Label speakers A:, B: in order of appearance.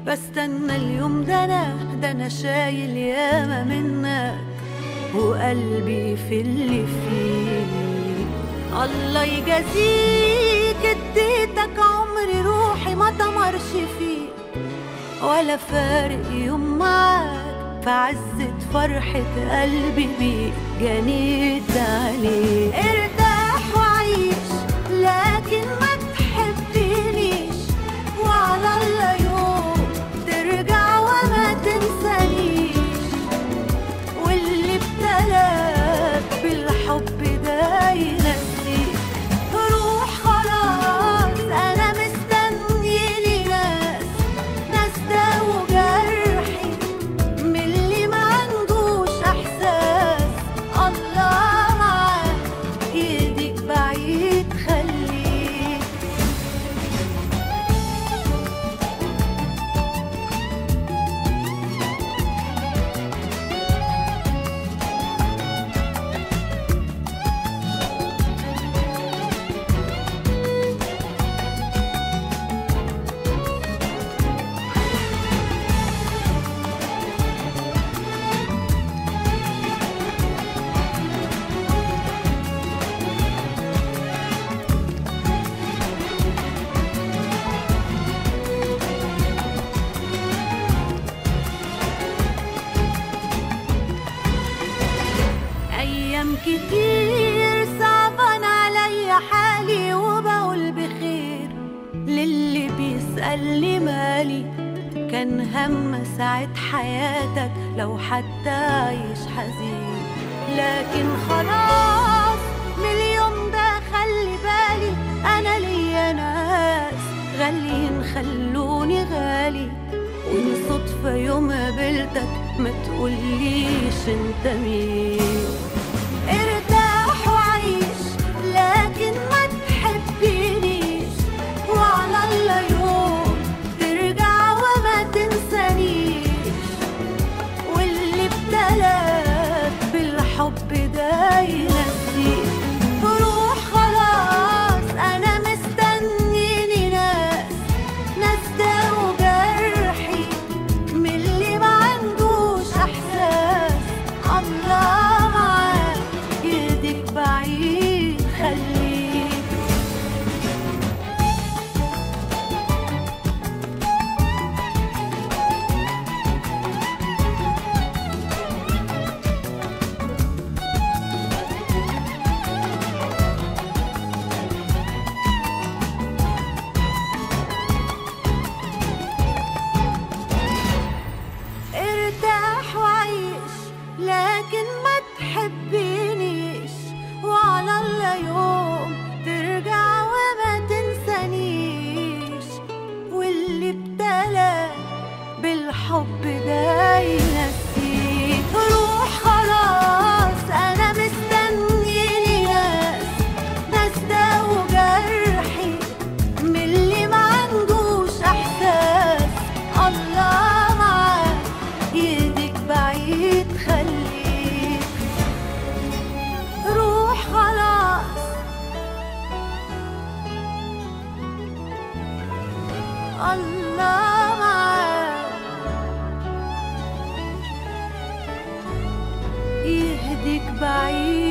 A: بستنى اليوم ده انا ده انا شايل ياما منك وقلبي في اللي فيه الله يجازيك اديتك عمري روحي ما تمرش فيه ولا فارق يوم معاك في عزة فرحة قلبي بيك جنيت عليك ارتاح وعيش لكن ما تحبنيش وعلى الله يوم ترجع وما تنسانيش واللي ابتلاك بالحب ده ينسيك روح خلاص انا مستنيني ناس ناس داووا جرحي من اللي ما عندوش احساس الله معاك ايدك بعيد خليك أيام كتير صعبان عليا حالي وبقول بخير للي بيسألني مالي كان هم ساعة حياتك لو حتى عايش حزين لكن خلاص من اليوم ده خلي بالي أنا ليا ناس غاليين خلوني غالي وإن صدفة يوم قابلتك ما تقوليش انت مين ارتاح وعيش لكن ما تحبنيش وعلى الله يوم ترجع وما تنسانيش واللي ابتلاك بالحب ده ينسيك روح خلاص انا مستنيني ناس ناس داووا جرحي من اللي ما عندوش احساس الله معاك ايدك بعيد خليك ارتاح وعيش لكن ما تحبنيش وعلى الله يوم ترجع وما تنسانيش واللي ابتلى بالحب ده ينسيك روح خلاص انا مستنيني ناس ناس داووا جرحي من اللي ما عندوش احساس الله معاك ايدك بعيد خليك روح خلاص الله معاك يهديك بعيد